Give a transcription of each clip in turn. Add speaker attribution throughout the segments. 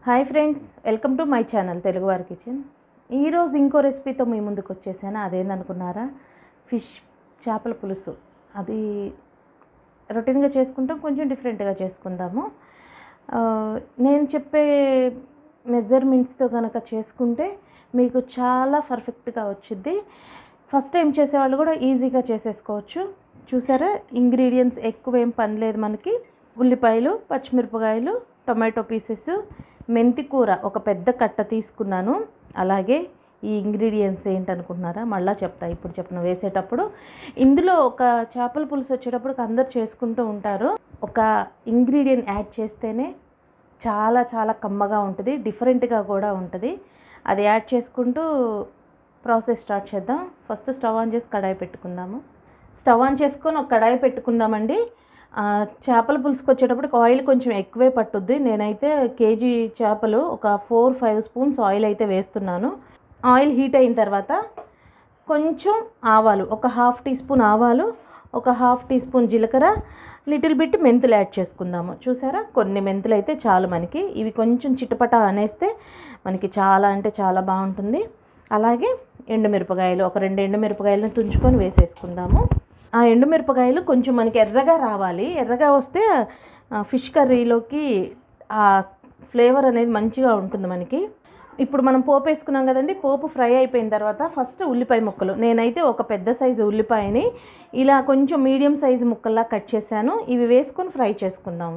Speaker 1: hi friends welcome to my channel తెలుగువారి kitchen ఈరోజు ఇంకో రెసిపీతో మీ ముందుకు వచ్చేసాను అదేందనుకున్నారా ఫిష్ చేపల పులుసు అది రొటీన్గా చేసుకుంటాం కొంచెం డిఫరెంట్గా చేసుకుందాము ఆ, నేను చెప్పే మెజర్మెంట్స్తో కనుక చేసుకుంటే మీకు చాలా పర్ఫెక్ట్గా వచ్చింది ఫస్ట్ టైం చేసేవాళ్ళు కూడా ఈజీగా చేసేసుకోవచ్చు చూసారా ఇంగ్రీడియంట్స్ ఎక్కువ ఏం పని లేదు మనకి ఉల్లిపాయలు పచ్చిమిరపకాయలు టొమాటో పీసెస్ మెంతి కూర ఒక పెద్ద కట్ట తీసుకున్నాను అలాగే ఈ ఇంగ్రీడియంట్స్ ఏంటనుకుంటున్నారా మళ్ళీ చెప్తా ఇప్పుడు చెప్పను వేసేటప్పుడు ఇందులో ఒక చేపల పులుసు వచ్చేటప్పుడు అందరు చేసుకుంటూ ఉంటారు ఒక ఇంగ్రీడియంట్ యాడ్ చేస్తేనే చాలా చాలా కమ్మగా ఉంటుంది డిఫరెంట్గా కూడా ఉంటుంది అది యాడ్ చేసుకుంటూ ప్రాసెస్ స్టార్ట్ చేద్దాం ఫస్ట్ స్టవ్ ఆన్ చేసి కడాయి పెట్టుకుందాము స్టవ్ ఆన్ చేసుకొని ఒక కడాయి పెట్టుకుందామండి ఆ, చేపల పులుసుకి వచ్చేటప్పుడు ఆయిల్ కొంచెం ఎక్కువే పట్టుద్ది నేనైతే కేజీ చేపలు ఒక ఫోర్ ఫైవ్ స్పూన్స్ ఆయిల్ అయితే వేస్తున్నాను ఆయిల్ హీట్ అయిన తర్వాత కొంచెం ఆవాలు ఒక హాఫ్ టీ స్పూన్ ఆవాలు ఒక హాఫ్ టీ స్పూన్ జీలకర్ర లిటిల్ బిట్ మెంతులు యాడ్ చేసుకుందాము చూసారా కొన్ని మెంతులు అయితే చాలు మనకి ఇవి కొంచెం చిటపట అనేస్తే మనకి చాలా అంటే చాలా బాగుంటుంది అలాగే ఎండుమిరపకాయలు ఒక రెండు ఎండుమిరపకాయలను తుంచుకొని వేసేసుకుందాము ఆ ఎండుమిరపకాయలు కొంచెం మనకి ఎర్రగా రావాలి ఎర్రగా వస్తే ఆ, ఫిష్ కర్రీలోకి ఆ ఫ్లేవర్ అనేది మంచిగా ఉంటుంది మనకి ఇప్పుడు మనం పోపు వేసుకున్నాం కదండి పోపు ఫ్రై అయిపోయిన తర్వాత ఫస్ట్ ఉల్లిపాయ ముక్కలు నేనైతే ఒక పెద్ద సైజు ఉల్లిపాయని ఇలా కొంచెం మీడియం సైజు ముక్కల్లా కట్ చేశాను ఇవి వేసుకొని ఫ్రై చేసుకుందాము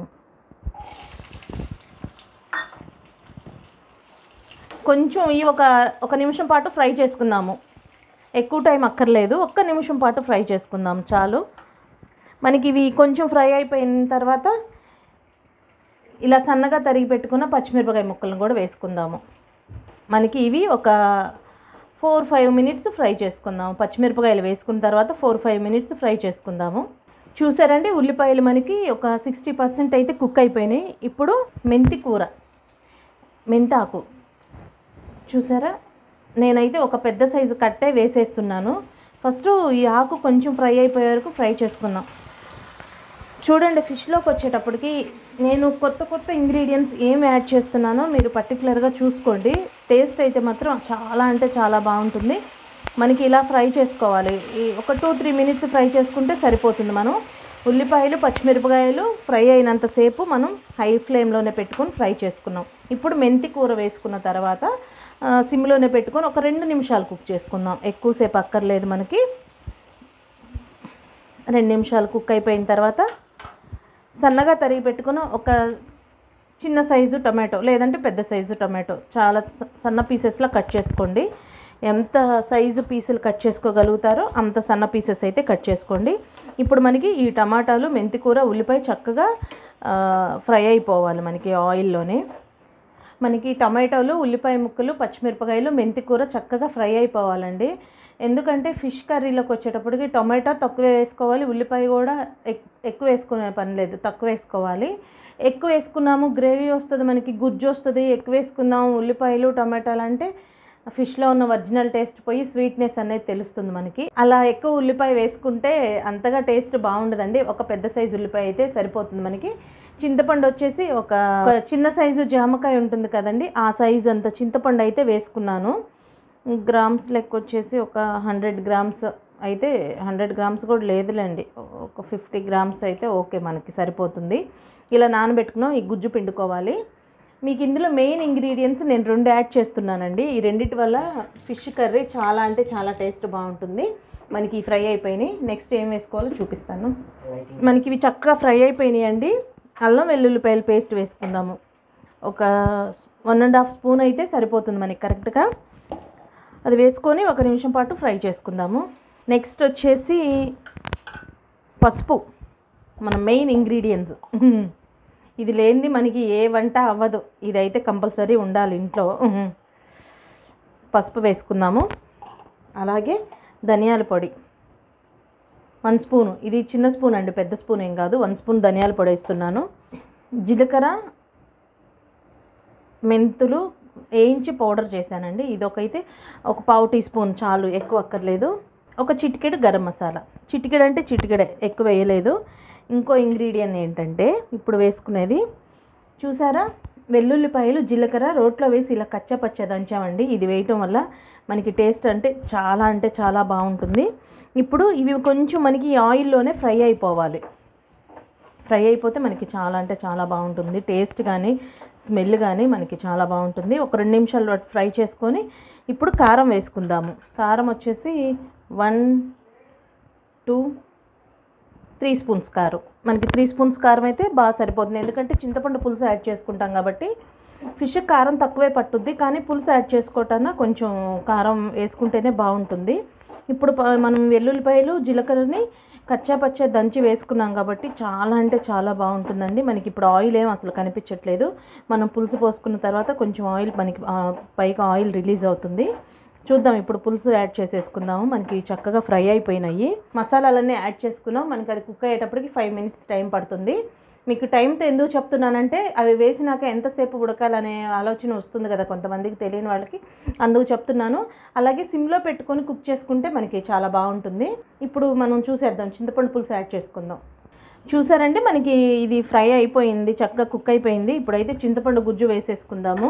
Speaker 1: కొంచెం ఈ ఒక ఒక నిమిషం పాటు ఫ్రై చేసుకుందాము ఎక్కువ టైం అక్కర్లేదు ఒక్క నిమిషం పాటు ఫ్రై చేసుకుందాం చాలు మనకి ఇవి కొంచెం ఫ్రై అయిపోయిన తర్వాత ఇలా సన్నగా తరిగి పెట్టుకున్న పచ్చిమిరపకాయ ముక్కలను కూడా వేసుకుందాము మనకి ఇవి ఒక ఫోర్ ఫైవ్ మినిట్స్ ఫ్రై చేసుకుందాము పచ్చిమిరపకాయలు వేసుకున్న తర్వాత ఫోర్ ఫైవ్ మినిట్స్ ఫ్రై చేసుకుందాము చూసారండి ఉల్లిపాయలు మనకి ఒక సిక్స్టీ పర్సెంట్ అయితే కుక్ అయిపోయినాయి ఇప్పుడు మెంతి కూర మెంతాకు చూసారా నేనైతే ఒక పెద్ద సైజు కట్టే వేసేస్తున్నాను ఫస్ట్ ఈ ఆకు కొంచెం ఫ్రై అయిపోయే వరకు ఫ్రై చేసుకుందాం చూడండి ఫిష్లోకి వచ్చేటప్పటికి నేను కొత్త కొత్త ఇంగ్రీడియంట్స్ ఏం యాడ్ చేస్తున్నానో మీరు పర్టికులర్గా చూసుకోండి టేస్ట్ అయితే మాత్రం చాలా అంటే చాలా బాగుంటుంది మనకి ఇలా ఫ్రై చేసుకోవాలి ఈ ఒక టూ త్రీ మినిట్స్ ఫ్రై చేసుకుంటే సరిపోతుంది మనం ఉల్లిపాయలు పచ్చిమిరపకాయలు ఫ్రై అయినంతసేపు మనం హై ఫ్లేమ్లోనే పెట్టుకొని ఫ్రై చేసుకున్నాం ఇప్పుడు మెంతి కూర వేసుకున్న తర్వాత ఆ, సిమ్లోనే పెట్టుకొని ఒక రెండు నిమిషాలు కుక్ చేసుకుందాం ఎక్కువసేపు అక్కర్లేదు మనకి రెండు నిమిషాలు కుక్ అయిపోయిన తర్వాత సన్నగా తరిగి పెట్టుకున్న ఒక చిన్న సైజు టమాటో లేదంటే పెద్ద సైజు టమాటో చాలా స- సన్న పీసెస్లో కట్ చేసుకోండి ఎంత సైజు పీసులు కట్ చేసుకోగలుగుతారో అంత సన్న పీసెస్ అయితే కట్ చేసుకోండి ఇప్పుడు మనకి ఈ టమాటాలు మెంతికూర ఉల్లిపాయ చక్కగా ఆ, ఫ్రై అయిపోవాలి మనకి ఆయిల్లోనే మనకి టమాటోలు ఉల్లిపాయ ముక్కలు పచ్చిమిరపకాయలు మెంతి కూర చక్కగా ఫ్రై అయిపోవాలండి ఎందుకంటే ఫిష్ కర్రీలోకి వచ్చేటప్పటికి టొమాటో తక్కువ వేసుకోవాలి ఉల్లిపాయ కూడా ఎక్- ఎక్కువ వేసుకునే పని లేదు తక్కువ వేసుకోవాలి ఎక్కువ వేసుకున్నాము గ్రేవీ వస్తుంది మనకి గుజ్జు వస్తుంది ఎక్కువ వేసుకుందాము ఉల్లిపాయలు టమాటాలు అంటే ఫిష్లో ఉన్న ఒరిజినల్ టేస్ట్ పోయి స్వీట్నెస్ అనేది తెలుస్తుంది మనకి అలా ఎక్కువ ఉల్లిపాయ వేసుకుంటే అంతగా టేస్ట్ బాగుండదండి ఒక పెద్ద సైజు ఉల్లిపాయ అయితే సరిపోతుంది మనకి చింతపండు వచ్చేసి ఒక ఒక చిన్న సైజు జామకాయ ఉంటుంది కదండి ఆ సైజు అంత చింతపండు అయితే వేసుకున్నాను గ్రామ్స్ లెక్క వచ్చేసి ఒక హండ్రెడ్ గ్రామ్స్ అయితే హండ్రెడ్ గ్రామ్స్ కూడా లేదులేండి ఒక ఫిఫ్టీ గ్రామ్స్ అయితే ఓకే మనకి సరిపోతుంది ఇలా నానబెట్టుకున్నాం ఈ గుజ్జు పిండుకోవాలి మీకు ఇందులో మెయిన్ ఇంగ్రీడియంట్స్ నేను రెండు యాడ్ చేస్తున్నానండి ఈ రెండిటి వల్ల ఫిష్ కర్రీ చాలా అంటే చాలా టేస్ట్ బాగుంటుంది మనకి ఫ్రై అయిపోయినాయి నెక్స్ట్ ఏం వేసుకోవాలో చూపిస్తాను మనకి ఇవి చక్కగా ఫ్రై అయిపోయినాయి అండి అల్లం వెల్లుల్లిపాయల పేస్ట్ వేసుకుందాము ఒక వన్ అండ్ హాఫ్ స్పూన్ అయితే సరిపోతుంది మనకి కరెక్ట్గా అది వేసుకొని ఒక నిమిషం పాటు ఫ్రై చేసుకుందాము నెక్స్ట్ వచ్చేసి పసుపు మన మెయిన్ ఇంగ్రీడియంట్స్ ఇది లేనిది మనకి ఏ వంట అవ్వదు ఇదైతే కంపల్సరీ ఉండాలి ఇంట్లో పసుపు వేసుకుందాము అలాగే ధనియాల పొడి వన్ స్పూను ఇది చిన్న స్పూన్ అండి పెద్ద స్పూన్ ఏం కాదు వన్ స్పూన్ ధనియాల పొడి వేస్తున్నాను జీలకర్ర మెంతులు వేయించి పౌడర్ చేశానండి ఇదొకైతే ఒక పావు టీ స్పూన్ చాలు ఎక్కువ అక్కర్లేదు ఒక చిటికెడు గరం మసాలా చిటికెడు అంటే చిటికెడే ఎక్కువ వేయలేదు ఇంకో ఇంగ్రీడియంట్ ఏంటంటే ఇప్పుడు వేసుకునేది చూసారా వెల్లుల్లిపాయలు జీలకర్ర రోట్లో వేసి ఇలా కచ్చపచ్చ దంచామండి ఇది వేయటం వల్ల మనకి టేస్ట్ అంటే చాలా అంటే చాలా బాగుంటుంది ఇప్పుడు ఇవి కొంచెం మనకి ఈ ఆయిల్లోనే ఫ్రై అయిపోవాలి ఫ్రై అయిపోతే మనకి చాలా అంటే చాలా బాగుంటుంది టేస్ట్ కానీ స్మెల్ కానీ మనకి చాలా బాగుంటుంది ఒక రెండు నిమిషాలు పాటు ఫ్రై చేసుకొని ఇప్పుడు కారం వేసుకుందాము కారం వచ్చేసి వన్ టూ త్రీ స్పూన్స్ కారం మనకి త్రీ స్పూన్స్ కారం అయితే బాగా సరిపోతుంది ఎందుకంటే చింతపండు పులుసు యాడ్ చేసుకుంటాం కాబట్టి ఫిష్ కారం తక్కువే పట్టుద్ది కానీ పులుసు యాడ్ చేసుకోవటాన కొంచెం కారం వేసుకుంటేనే బాగుంటుంది ఇప్పుడు ప- మనం వెల్లుల్లిపాయలు జీలకర్రని కచ్చా పచ్చా దంచి వేసుకున్నాం కాబట్టి చాలా అంటే చాలా బాగుంటుందండి మనకి ఇప్పుడు ఆయిల్ ఏం అసలు కనిపించట్లేదు మనం పులుసు పోసుకున్న తర్వాత కొంచెం ఆయిల్ మనకి ఆ, పైకి ఆయిల్ రిలీజ్ అవుతుంది చూద్దాం ఇప్పుడు పులుసు యాడ్ చేసేసుకుందాము మనకి చక్కగా ఫ్రై అయిపోయినాయి మసాలాలన్నీ యాడ్ చేసుకున్నాం మనకి అది కుక్ అయ్యేటప్పటికి ఫైవ్ మినిట్స్ టైం పడుతుంది మీకు టైంతో ఎందుకు చెప్తున్నానంటే అవి వేసినాక ఎంతసేపు ఉడకాలనే ఆలోచన వస్తుంది కదా కొంతమందికి తెలియని వాళ్ళకి అందుకు చెప్తున్నాను అలాగే సిమ్లో పెట్టుకొని కుక్ చేసుకుంటే మనకి చాలా బాగుంటుంది ఇప్పుడు మనం చూసేద్దాం చింతపండు పులుసు యాడ్ చేసుకుందాం చూసారండి మనకి ఇది ఫ్రై అయిపోయింది చక్కగా కుక్ అయిపోయింది ఇప్పుడైతే చింతపండు గుజ్జు వేసేసుకుందాము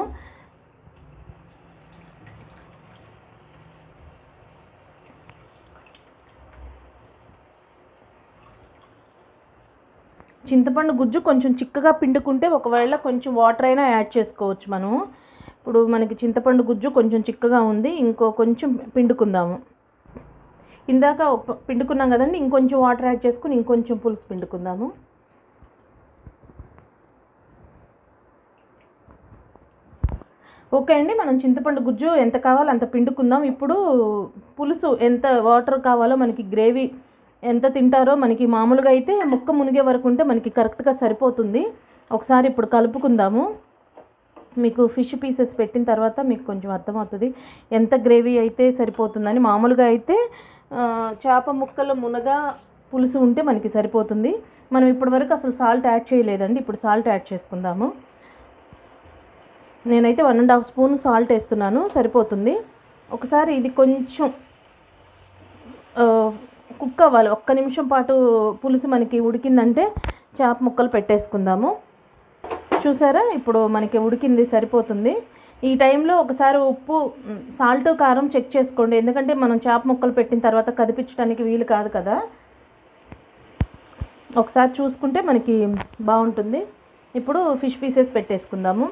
Speaker 1: చింతపండు గుజ్జు కొంచెం చిక్కగా పిండుకుంటే ఒకవేళ కొంచెం వాటర్ అయినా యాడ్ చేసుకోవచ్చు మనం ఇప్పుడు మనకి చింతపండు గుజ్జు కొంచెం చిక్కగా ఉంది ఇంకో కొంచెం పిండుకుందాము ఇందాక ఒక- పిండుకున్నాం కదండి ఇంకొంచెం వాటర్ యాడ్ చేసుకుని ఇంకొంచెం పులుసు పిండుకుందాము ఓకే అండి మనం చింతపండు గుజ్జు ఎంత కావాలో అంత పిండుకుందాం ఇప్పుడు పులుసు ఎంత వాటర్ కావాలో మనకి గ్రేవీ ఎంత తింటారో మనకి మామూలుగా అయితే ముక్క మునిగే వరకు ఉంటే మనకి కరెక్ట్గా సరిపోతుంది ఒకసారి ఇప్పుడు కలుపుకుందాము మీకు ఫిష్ పీసెస్ పెట్టిన తర్వాత మీకు కొంచెం అర్థమవుతుంది ఎంత గ్రేవీ అయితే సరిపోతుందని మామూలుగా అయితే ఆ, చేప ముక్కలు మునగా పులుసు ఉంటే మనకి సరిపోతుంది మనం ఇప్పటివరకు అసలు సాల్ట్ యాడ్ చేయలేదండి ఇప్పుడు సాల్ట్ యాడ్ చేసుకుందాము నేనైతే one and half spoon salt వేస్తున్నాను సరిపోతుంది ఒకసారి ఇది కొంచెం ఆ, కుక్ అవ్వాలి ఒక్క నిమిషం పాటు పులుసు మనకి ఉడికిందంటే చేప ముక్కలు పెట్టేసుకుందాము చూసారా ఇప్పుడు మనకి ఉడికింది సరిపోతుంది ఈ టైంలో ఒకసారి ఉప్పు మ్, సాల్ట్ కారం చెక్ చేసుకోండి ఎందుకంటే మనం చేప ముక్కలు పెట్టిన తర్వాత కదిపించడానికి వీలు కాదు కదా ఒకసారి చూసుకుంటే మనకి బాగుంటుంది ఇప్పుడు ఫిష్ పీసెస్ పెట్టేసుకుందాము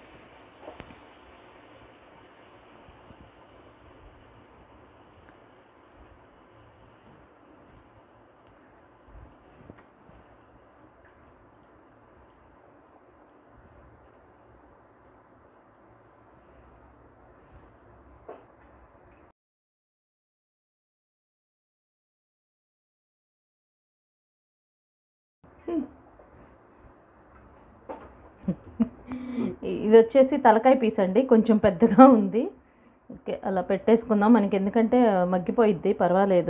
Speaker 1: ఇది వచ్చేసి తలకాయ పీస్ అండి కొంచెం పెద్దగా ఉంది ఓకే అలా పెట్టేసుకుందాం మనకి ఎందుకంటే మగ్గిపోయిద్ది పర్వాలేదు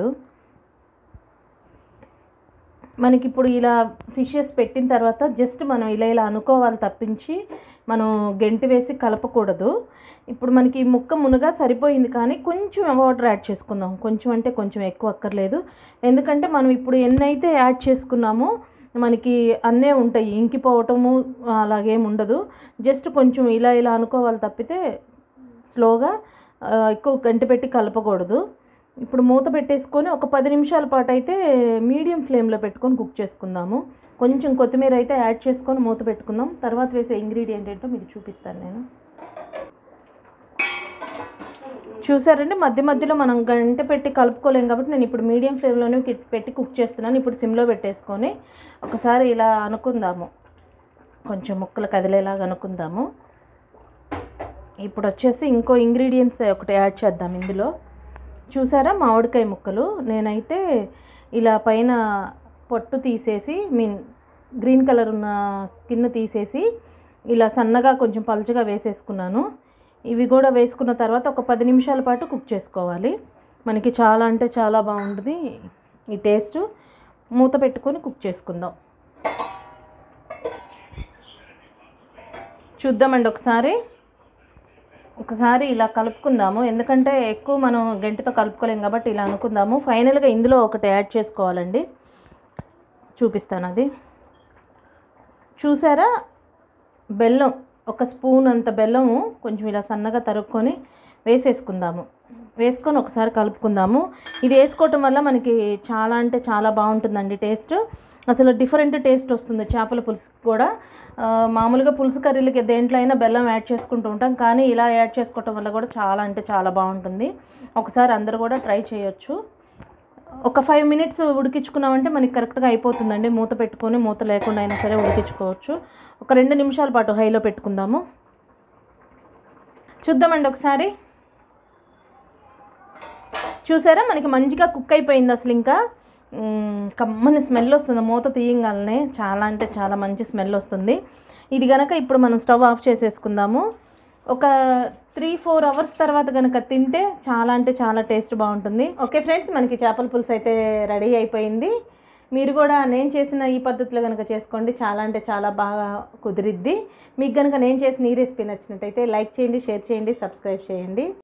Speaker 1: మనకి ఇప్పుడు ఇలా ఫిషెస్ పెట్టిన తర్వాత జస్ట్ మనం ఇలా ఇలా అనుకోవాలి తప్పించి మనం గెంటి వేసి కలపకూడదు ఇప్పుడు మనకి ఈ ముక్క మునగా సరిపోయింది కానీ కొంచెం వాటర్ యాడ్ చేసుకుందాం కొంచెం అంటే కొంచెం ఎక్కువ అక్కర్లేదు ఎందుకంటే మనం ఇప్పుడు ఎన్నైతే యాడ్ చేసుకున్నామో మనకి అన్నే ఉంటాయి ఇంకిపోవటము అలాగేం ఉండదు జస్ట్ కొంచెం ఇలా ఇలా అనుకోవాలి తప్పితే స్లోగా ఆ, ఎక్కువ గంట పెట్టి కలపకూడదు ఇప్పుడు మూత పెట్టేసుకొని ఒక పది నిమిషాల పాటు అయితే మీడియం ఫ్లేమ్లో పెట్టుకొని కుక్ చేసుకుందాము కొంచెం కొత్తిమీర అయితే యాడ్ చేసుకొని మూత పెట్టుకుందాం తర్వాత వేసే ఇంగ్రీడియంట్ ఏంటో మీకు చూపిస్తాను నేను చూసారండి మధ్య మధ్యలో మనం గంట పెట్టి కలుపుకోలేం కాబట్టి నేను ఇప్పుడు మీడియం ఫ్లేమ్లోనే కి- పెట్టి కుక్ చేస్తున్నాను ఇప్పుడు సిమ్లో పెట్టేసుకొని ఒకసారి ఇలా అనుకుందాము కొంచెం ముక్కలు కదిలేలాగా అనుకుందాము ఇప్పుడు వచ్చేసి ఇంకో ఇంగ్రీడియంట్స్ ఒకటి యాడ్ చేద్దాం ఇందులో చూసారా మామిడికాయ ముక్కలు నేనైతే ఇలా పైన పొట్టు తీసేసి మీన్ గ్రీన్ కలర్ ఉన్న స్కిన్ తీసేసి ఇలా సన్నగా కొంచెం పలుచగా వేసేసుకున్నాను ఇవి కూడా వేసుకున్న తర్వాత ఒక పది నిమిషాల పాటు కుక్ చేసుకోవాలి మనకి చాలా అంటే చాలా బాగుంటుంది ఈ టేస్ట్ మూత పెట్టుకొని కుక్ చేసుకుందాం చూద్దామండి ఒకసారి ఒకసారి ఇలా కలుపుకుందాము ఎందుకంటే ఎక్కువ మనం గంటితో కలుపుకోలేం కాబట్టి ఇలా అనుకుందాము ఫైనల్గా ఇందులో ఒకటి యాడ్ చేసుకోవాలండి చూపిస్తాను అది చూసారా బెల్లం ఒక స్పూన్ అంత బెల్లము కొంచెం ఇలా సన్నగా తరుక్కొని వేసేసుకుందాము వేసుకొని ఒకసారి కలుపుకుందాము ఇది వేసుకోవటం వల్ల మనకి చాలా అంటే చాలా బాగుంటుందండి టేస్ట్ అసలు డిఫరెంట్ టేస్ట్ వస్తుంది చేపల పులుసు కూడా ఆ, మామూలుగా పులుసు కర్రీలకి దేంట్లో అయినా బెల్లం యాడ్ చేసుకుంటూ ఉంటాం కానీ ఇలా యాడ్ చేసుకోవటం వల్ల కూడా చాలా అంటే చాలా బాగుంటుంది ఒకసారి అందరూ కూడా ట్రై చేయొచ్చు ఒక ఫైవ్ మినిట్స్ ఉడికించుకున్నామంటే మనకి కరెక్ట్గా అయిపోతుందండి మూత పెట్టుకొని మూత లేకుండా అయినా సరే ఉడికించుకోవచ్చు ఒక రెండు నిమిషాల పాటు హైలో పెట్టుకుందాము చూద్దామండి ఒకసారి చూసారా మనకి మంచిగా కుక్ అయిపోయింది అసలు ఇంకా మ్, కమ్మని స్మెల్ వస్తుంది మూత తీయంగానే చాలా అంటే చాలా మంచి స్మెల్ వస్తుంది ఇది గనక ఇప్పుడు మనం స్టవ్ ఆఫ్ చేసేసుకుందాము ఒక త్రీ ఫోర్ అవర్స్ తర్వాత కనుక తింటే చాలా అంటే చాలా టేస్ట్ బాగుంటుంది ఓకే ఫ్రెండ్స్ మనకి చేపల పులుసు అయితే రెడీ అయిపోయింది మీరు కూడా నేను చేసిన ఈ పద్ధతిలో కనుక చేసుకోండి చాలా అంటే చాలా బాగా కుదిరిద్ది మీకు కనుక నేను చేసిన ఈ రెసిపీ నచ్చినట్టయితే లైక్ చేయండి షేర్ చేయండి సబ్స్క్రైబ్ చేయండి